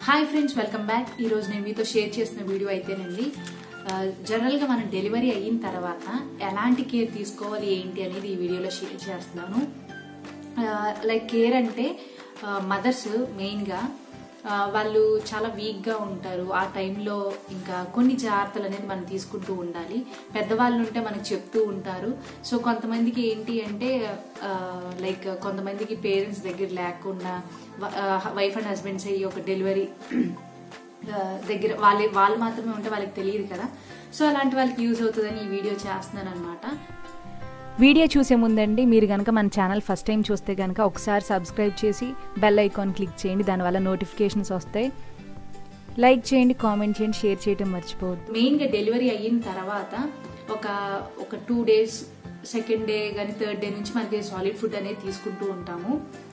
hi friends welcome back ఈ రోజు నేను మీతో షేర్ చేసిన వీడియో అయితేనండి ఆ, జనరల్ గా మనం డెలివరీ అయిన తర్వాత ఎలాంటి కేర్ తీసుకోవాలి ఏంటి అనేది ఈ వీడియోలో షేర్ చేస్తున్నాను ఆ, లైక్ కేర్ అంటే మదర్స్ మెయిన్ గా ఆ, వాళ్ళు చాలా వీక్ గా ఉంటారు ఆ టైంలో ఇంకా కొన్ని జాగ్రత్తలు అనేది మనం తీసుకుంటూ ఉండాలి పెద్దవాళ్ళు ఉంటే మనకు చెప్తూ ఉంటారు సో కొంతమందికి ఏంటి అంటే ఆ, లైక్ కొంతమందికి పేరెంట్స్ దగ్గర లేకుండా వైఫ్ అండ్ హస్బెండ్స్ అయ్యి ఒక డెలివరీ ఆ, దగ్గర వాళ్ళే వాళ్ళు మాత్రమే ఉంటే వాళ్ళకి తెలియదు కదా సో అలాంటి వాళ్ళకి యూజ్ అవుతుందని ఈ వీడియో చేస్తున్నాను అనమాట వీడియో చూసే ముందండి మీరు కనుక మన ఛానల్ ఫస్ట్ టైం చూస్తే కనుక ఒకసారి సబ్స్క్రైబ్ చేసి బెల్ ఐకాన్ క్లిక్ చేయండి దానివల్ల నోటిఫికేషన్స్ వస్తాయి లైక్ చేయండి కామెంట్ చేయండి షేర్ చేయడం మర్చిపోవద్దు మెయిన్ గా డెలివరీ అయిన తర్వాత ఒక ఒక టూ డేస్ సెకండ్ డే కానీ థర్డ్ డే నుంచి మనకి సాలిడ్ ఫుడ్ అనేది తీసుకుంటూ ఉంటాము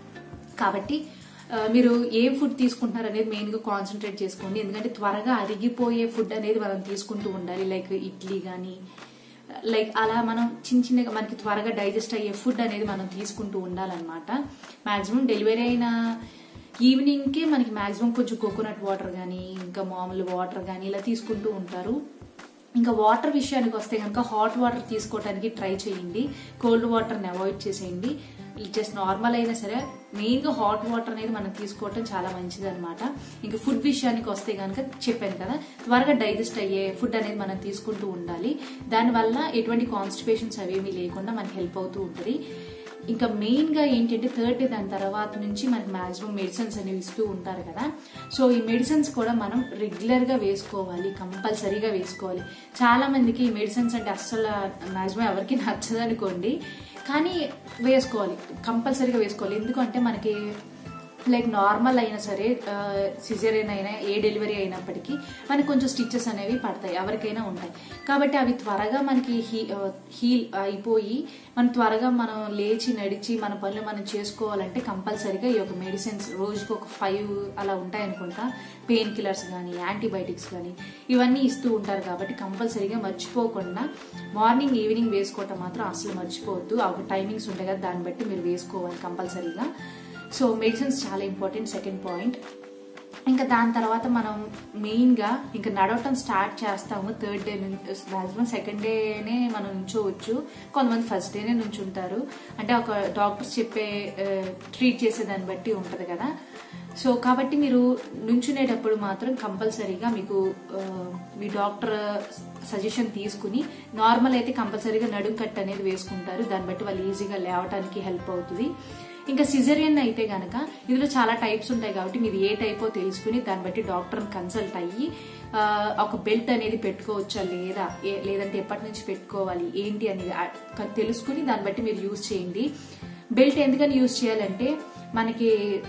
కాబట్టి ఆ, మీరు ఏం ఫుడ్ తీసుకుంటున్నారు అనేది మెయిన్ గా కాన్సన్ట్రేట్ చేసుకోండి ఎందుకంటే త్వరగా అరిగిపోయే ఫుడ్ అనేది మనం తీసుకుంటూ ఉండాలి లైక్ ఇడ్లీ కానీ లైక్ అలా మనం చిన్న చిన్నగా మనకి త్వరగా డైజెస్ట్ అయ్యే ఫుడ్ అనేది మనం తీసుకుంటూ ఉండాలన్నమాట మాక్సిమం డెలివరీ అయిన ఈవినింగ్ కి మనకి మాక్సిమం కొంచెం కోకోనట్ వాటర్ కానీ ఇంకా మామూలు వాటర్ కానీ ఇలా తీసుకుంటూ ఉంటారు ఇంకా వాటర్ విషయానికి వస్తే కనుక హాట్ వాటర్ తీసుకోవడానికి ట్రై చేయండి కోల్డ్ వాటర్ని అవాయిడ్ చేసేయండి జస్ట్ నార్మల్ అయినా సరే మెయిన్ గా హాట్ వాటర్ అనేది మనం తీసుకోవటం చాలా మంచిది అనమాట ఇంకా ఫుడ్ విషయానికి వస్తే కనుక చెప్పాను కదా త్వరగా డైజెస్ట్ అయ్యే ఫుడ్ అనేది మనం తీసుకుంటూ ఉండాలి దానివల్ల ఎటువంటి కాన్స్టిపేషన్స్ అవేమీ లేకుండా మనకి హెల్ప్ అవుతూ ఉంటుంది ఇంకా మెయిన్ గా ఏంటంటే థర్డ్ డే దాని తర్వాత నుంచి మనకి మాక్సిమం మెడిసిన్స్ అనేవి ఇస్తూ ఉంటారు కదా సో ఈ మెడిసిన్స్ కూడా మనం రెగ్యులర్ గా వేసుకోవాలి కంపల్సరీగా వేసుకోవాలి చాలా మందికి ఈ మెడిసిన్స్ అంటే అస్సలు మాక్సిమం ఎవరికి నచ్చదు అనుకోండి కానీ వేసుకోవాలి కంపల్సరీగా వేసుకోవాలి ఎందుకంటే మనకి లైక్ నార్మల్ అయినా సరే సిజరియన్ అయినా ఏ డెలివరీ అయినప్పటికీ మనకి కొంచెం స్టిచెస్ అనేవి పడతాయి ఎవరికైనా ఉంటాయి కాబట్టి అవి త్వరగా మనకి హీల్ అయిపోయి మనం త్వరగా మనం లేచి నడిచి మన పనులు మనం చేసుకోవాలంటే కంపల్సరీగా ఈ యొక్క మెడిసిన్స్ రోజుకి ఒక ఫైవ్ అలా ఉంటాయి అనుకుంటా పెయిన్ కిల్లర్స్ కానీ యాంటీబయాటిక్స్ కానీ ఇవన్నీ ఇస్తూ ఉంటారు కాబట్టి కంపల్సరీగా మర్చిపోకుండా మార్నింగ్ ఈవినింగ్ వేసుకోవటం మాత్రం అసలు మర్చిపోవద్దు ఆ ఒక టైమింగ్స్ ఉంటాయి కదా దాన్ని బట్టి మీరు వేసుకోవాలి కంపల్సరీగా సో మెడిసిన్స్ చాలా ఇంపార్టెంట్ సెకండ్ పాయింట్ ఇంకా దాని తర్వాత మనం మెయిన్ గా ఇంకా నడవటం స్టార్ట్ చేస్తాము థర్డ్ డే నుంచి మాక్సిమం సెకండ్ డేనే మనం నుంచోవచ్చు కొంతమంది ఫస్ట్ డేనే నుంచుంటారు అంటే ఒక డాక్టర్స్ చెప్పే ట్రీట్ చేసే దాన్ని బట్టి ఉంటది కదా సో కాబట్టి మీరు నుంచునేటప్పుడు మాత్రం కంపల్సరీగా మీకు ఆ, మీ డాక్టర్ సజెషన్ తీసుకుని నార్మల్ అయితే కంపల్సరీగా నడుం కట్ అనేది వేసుకుంటారు దాన్ని బట్టి వాళ్ళు ఈజీగా లేవడానికి హెల్ప్ అవుతుంది ఇంకా సిజరియన్ అయితే గనక ఇందులో చాలా టైప్స్ ఉంటాయి కాబట్టి మీరు ఏ టైపో తెలుసుకుని దాన్ని బట్టి డాక్టర్ని కన్సల్ట్ అయ్యి ఆ, ఒక బెల్ట్ అనేది పెట్టుకోవచ్చా లేదా ఏ- లేదంటే ఎప్పటి నుంచి పెట్టుకోవాలి ఏంటి అనేది ఆ- క- తెలుసుకుని దాన్ని బట్టి మీరు యూజ్ చేయండి బెల్ట్ ఎందుకని యూజ్ చేయాలంటే మనకి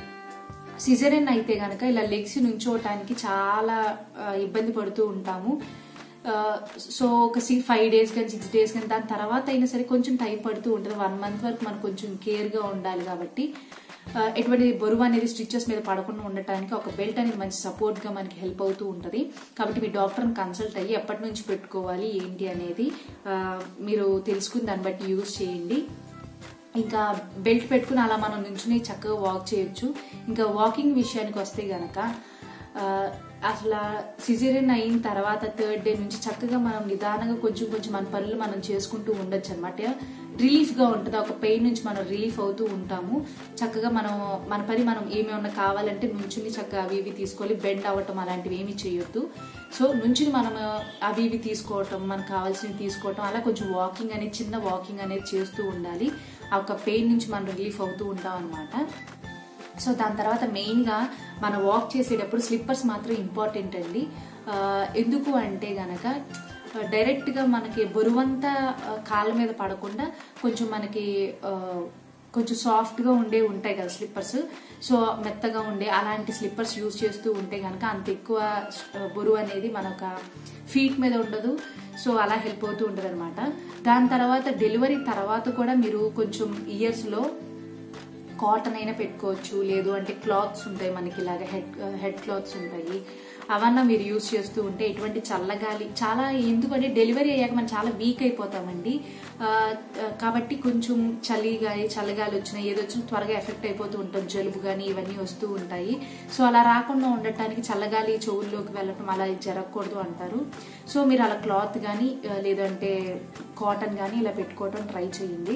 సిజరియన్ అయితే గనక ఇలా లెగ్స్ నుంచోవటానికి చాలా ఆ, ఇబ్బంది పడుతూ ఉంటాము ఆ, సో ఒక సి ఫైవ్ డేస్ కానీ సిక్స్ డేస్ కానీ దాని తర్వాత అయినా సరే కొంచెం టైం పడుతూ ఉంటుంది వన్ మంత్ వరకు మనం కొంచెం కేర్ గా ఉండాలి కాబట్టి ఆ, ఎటువంటి బరువు అనేది స్టిచెస్ మీద పడకుండా ఉండటానికి ఒక బెల్ట్ అనేది మంచి సపోర్ట్ గా మనకి హెల్ప్ అవుతూ ఉంటుంది కాబట్టి మీ డాక్టర్ని కన్సల్ట్ అయ్యి ఎప్పటి నుంచి పెట్టుకోవాలి ఏంటి అనేది ఆ, మీరు తెలుసుకుని దాన్ని బట్టి యూజ్ చేయండి ఇంకా బెల్ట్ పెట్టుకుని అలా మనం నుంచుని చక్కగా వాక్ చేయొచ్చు ఇంకా వాకింగ్ విషయానికి వస్తే గనక ఆ, అసలు సిజరియన్ అయిన తర్వాత థర్డ్ డే నుంచి చక్కగా మనం నిదానంగా కొంచెం కొంచెం మన పనులు మనం చేసుకుంటూ ఉండొచ్చు అనమాట రిలీఫ్ గా ఉంటుంది ఒక పెయిన్ నుంచి మనం రిలీఫ్ అవుతూ ఉంటాము చక్కగా మనం మన పని మనం ఏమేమన్నా కావాలంటే నుంచుని చక్కగా అవి ఇవి తీసుకోవాలి బెండ్ అవ్వటం అలాంటివి ఏమీ చేయొద్దు సో నుంచుని మనం అవి ఇవి తీసుకోవటం మనకు కావాల్సినవి తీసుకోవటం అలా కొంచెం వాకింగ్ అనేది చిన్న వాకింగ్ అనేది చేస్తూ ఉండాలి ఆ ఒక పెయిన్ నుంచి మనం రిలీఫ్ అవుతూ ఉంటాం అనమాట సో దాని తర్వాత మెయిన్గా మనం వాక్ చేసేటప్పుడు స్లిప్పర్స్ మాత్రం ఇంపార్టెంట్ అండి ఆ, ఎందుకు అంటే గనక డైరెక్ట్గా మనకి బరువంతా ఆ, కాళ్ళ మీద పడకుండా కొంచెం మనకి ఆ, కొంచెం సాఫ్ట్గా ఉండే ఉంటాయి కదా స్లిప్పర్స్ సో మెత్తగా ఉండే అలాంటి స్లిప్పర్స్ యూజ్ చేస్తూ ఉంటే కనుక అంత ఎక్కువ ఆ, బరువు అనేది మనకు ఫీట్ మీద ఉండదు సో అలా హెల్ప్ అవుతూ ఉంటుంది అనమాట దాని తర్వాత డెలివరీ తర్వాత కూడా మీరు కొంచెం ఇయర్స్లో కాటన్ అయినా పెట్టుకోవచ్చు లేదు అంటే క్లాత్స్ ఉంటాయి మనకి ఇలాగ హెడ్ హెడ్ క్లాత్స్ ఉంటాయి అవన్నా మీరు యూస్ చేస్తూ ఉంటే ఎటువంటి చల్లగాలి చాలా ఎందుకంటే డెలివరీ అయ్యాక మనం చాలా వీక్ అయిపోతామండి ఆ, ఆ, కాబట్టి కొంచెం చలి గాలి చల్లగాలి వచ్చినా ఏదో వచ్చినా త్వరగా ఎఫెక్ట్ అయిపోతూ ఉంటాం జలుబు కానీ ఇవన్నీ వస్తూ ఉంటాయి సో అలా రాకుండా ఉండటానికి చల్లగాలి చెవుల్లోకి వెళ్ళటం అలా జరగకూడదు అంటారు సో మీరు అలా క్లాత్ కానీ లేదంటే కాటన్ కానీ ఇలా పెట్టుకోవటం ట్రై చేయండి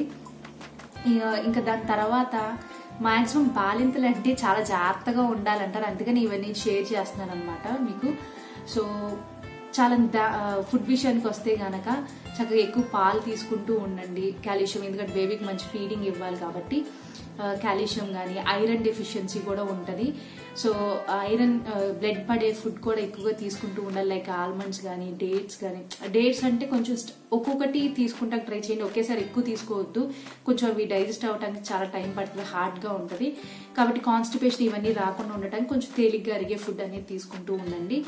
ఇక- ఇంకా దాని తర్వాత మాక్సిమం బాలింతలు అంటే చాలా జాగ్రత్తగా ఉండాలంటారు అందుకని ఇవన్నీ షేర్ చేస్తున్నాను అనమాట మీకు సో చాలా దా- ఫుడ్ విషయానికి వస్తే గనక చక్కగా ఎక్కువ పాలు తీసుకుంటూ ఉండండి కాల్షియం ఎందుకంటే బేబీకి మంచి ఫీడింగ్ ఇవ్వాలి కాబట్టి కాల్షియం కానీ ఐరన్ డెఫిషియన్సీ కూడా ఉంటుంది సో ఐరన్ బ్లడ్ పడే ఫుడ్ కూడా ఎక్కువగా తీసుకుంటూ ఉండాలి లైక్ ఆల్మండ్స్ కానీ డేట్స్ కానీ డేట్స్ అంటే కొంచెం స్ట్- ఒక్కొక్కటి తీసుకుంటా ట్రై చేయండి ఒకేసారి ఎక్కువ తీసుకోవద్దు కొంచెం అవి డైజెస్ట్ అవ్వడానికి చాలా టైం పడుతుంది హార్డ్ గా ఉంటుంది కాబట్టి కాన్స్టిపేషన్ ఇవన్నీ రాకుండా ఉండటానికి కొంచెం తేలిగ్గా అరిగే ఫుడ్ అనేది తీసుకుంటూ ఉండండి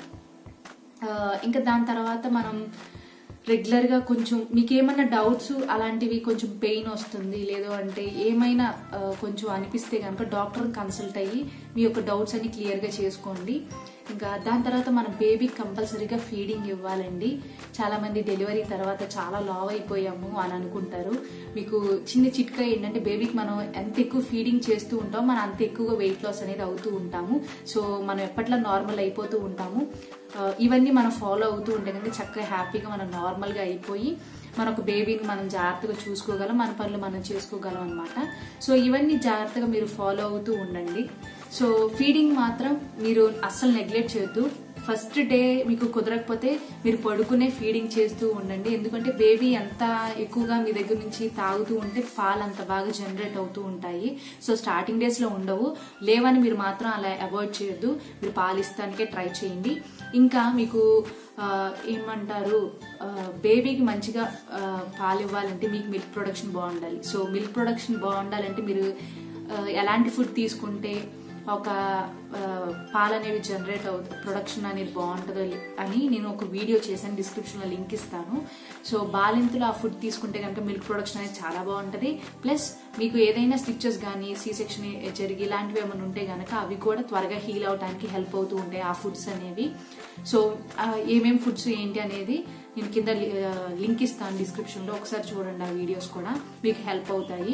ఆ, ఇంకా దాని తర్వాత మనం రెగ్యులర్ గా కొంచెం మీకు ఏమైనా డౌట్స్ అలాంటివి కొంచెం పెయిన్ వస్తుంది లేదు అంటే ఏమైనా ఆ, కొంచెం అనిపిస్తే కనుక డాక్టర్ కన్సల్ట్ అయ్యి మీ యొక్క డౌట్స్ అన్ని క్లియర్ గా చేసుకోండి ఇంకా దాని తర్వాత మన బేబీకి కంపల్సరీగా ఫీడింగ్ ఇవ్వాలండి చాలా మంది డెలివరీ తర్వాత చాలా లావ్ అయిపోయాము అని అనుకుంటారు మీకు చిన్న చిట్కా ఏంటంటే బేబీకి మనం ఎంత ఎక్కువ ఫీడింగ్ చేస్తూ ఉంటామో మనం అంత ఎక్కువగా వెయిట్ లాస్ అనేది అవుతూ ఉంటాము సో మనం ఎప్పట్లో నార్మల్ అయిపోతూ ఉంటాము ఆ, ఇవన్నీ మనం ఫాలో అవుతూ ఉంటే కనుక చక్కగా హ్యాపీగా మనం నార్మల్ గా అయిపోయి మన ఒక బేబీని మనం జాగ్రత్తగా చూసుకోగలం మన పనులు మనం చేసుకోగలం అనమాట సో ఇవన్నీ జాగ్రత్తగా మీరు ఫాలో అవుతూ ఉండండి సో ఫీడింగ్ మాత్రం మీరు అస్సలు నెగ్లెక్ట్ చేయొద్దు ఫస్ట్ డే మీకు కుదరకపోతే మీరు పడుకునే ఫీడింగ్ చేస్తూ ఉండండి ఎందుకంటే బేబీ ఎంత ఎక్కువగా మీ దగ్గర నుంచి తాగుతూ ఉంటే పాలు అంత బాగా జనరేట్ అవుతూ ఉంటాయి సో స్టార్టింగ్ డేస్ లో ఉండవు లేవని మీరు మాత్రం అలా అవాయిడ్ చేయొద్దు మీరు పాలు ఇస్తానికే ట్రై చేయండి ఇంకా మీకు ఆ, ఏమంటారు ఆ, బేబీకి మంచిగా ఆ, పాలు ఇవ్వాలంటే మీకు మిల్క్ ప్రొడక్షన్ బాగుండాలి సో మిల్క్ ప్రొడక్షన్ బాగుండాలంటే మీరు ఆ, ఎలాంటి ఫుడ్ తీసుకుంటే ఒక ఆ, పాలు అనేవి జనరేట్ అవుతుంది ప్రొడక్షన్ అనేది బాగుంటుంది అని నేను ఒక వీడియో చేశాను డిస్క్రిప్షన్ లో లింక్ ఇస్తాను సో బాలింతలు ఆ ఫుడ్ తీసుకుంటే కనుక మిల్క్ ప్రొడక్షన్ అనేది చాలా బాగుంటుంది ప్లస్ మీకు ఏదైనా స్టిచెస్ కానీ సీ సెక్షన్ జరిగి ఇలాంటివి ఏమైనా ఉంటే కనుక అవి కూడా త్వరగా హీల్ అవడానికి హెల్ప్ అవుతూ ఉంటాయి ఆ ఫుడ్స్ అనేవి సో ఆ, ఏమేం ఫుడ్స్ ఏంటి అనేది నేను కింద లింక్ ఇస్తాను డిస్క్రిప్షన్ లో ఒకసారి చూడండి ఆ వీడియోస్ కూడా మీకు హెల్ప్ అవుతాయి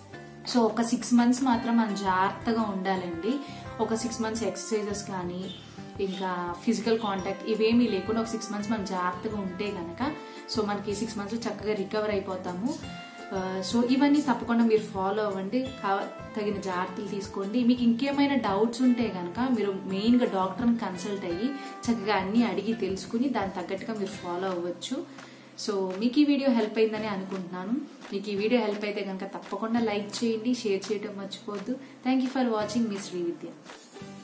సో ఒక సిక్స్ మంత్స్ మాత్రం మనం జాగ్రత్తగా ఉండాలండి ఒక సిక్స్ మంత్స్ ఎక్సర్సైజెస్ కానీ ఇంకా ఫిజికల్ కాంటాక్ట్ ఇవేమీ లేకుండా ఒక సిక్స్ మంత్స్ మనం జాగ్రత్తగా ఉంటే గనక సో మనకి సిక్స్ మంత్స్ చక్కగా రికవర్ అయిపోతాము ఆ, సో ఇవన్నీ తప్పకుండా మీరు ఫాలో అవ్వండి కా- తగిన జాగ్రత్తలు తీసుకోండి మీకు ఇంకేమైనా డౌట్స్ ఉంటే కనుక మీరు మెయిన్గా డాక్టర్ని కన్సల్ట్ అయ్యి చక్కగా అన్ని అడిగి తెలుసుకుని దాని తగ్గట్టుగా మీరు ఫాలో అవ్వచ్చు సో మీకు ఈ వీడియో హెల్ప్ అయిందని అనుకుంటున్నాను మీకు ఈ వీడియో హెల్ప్ అయితే కనుక తప్పకుండా లైక్ చేయండి షేర్ చేయడం మర్చిపోవద్దు థ్యాంక్ యూ ఫర్ వాచింగ్ మీ శ్రీ విద్య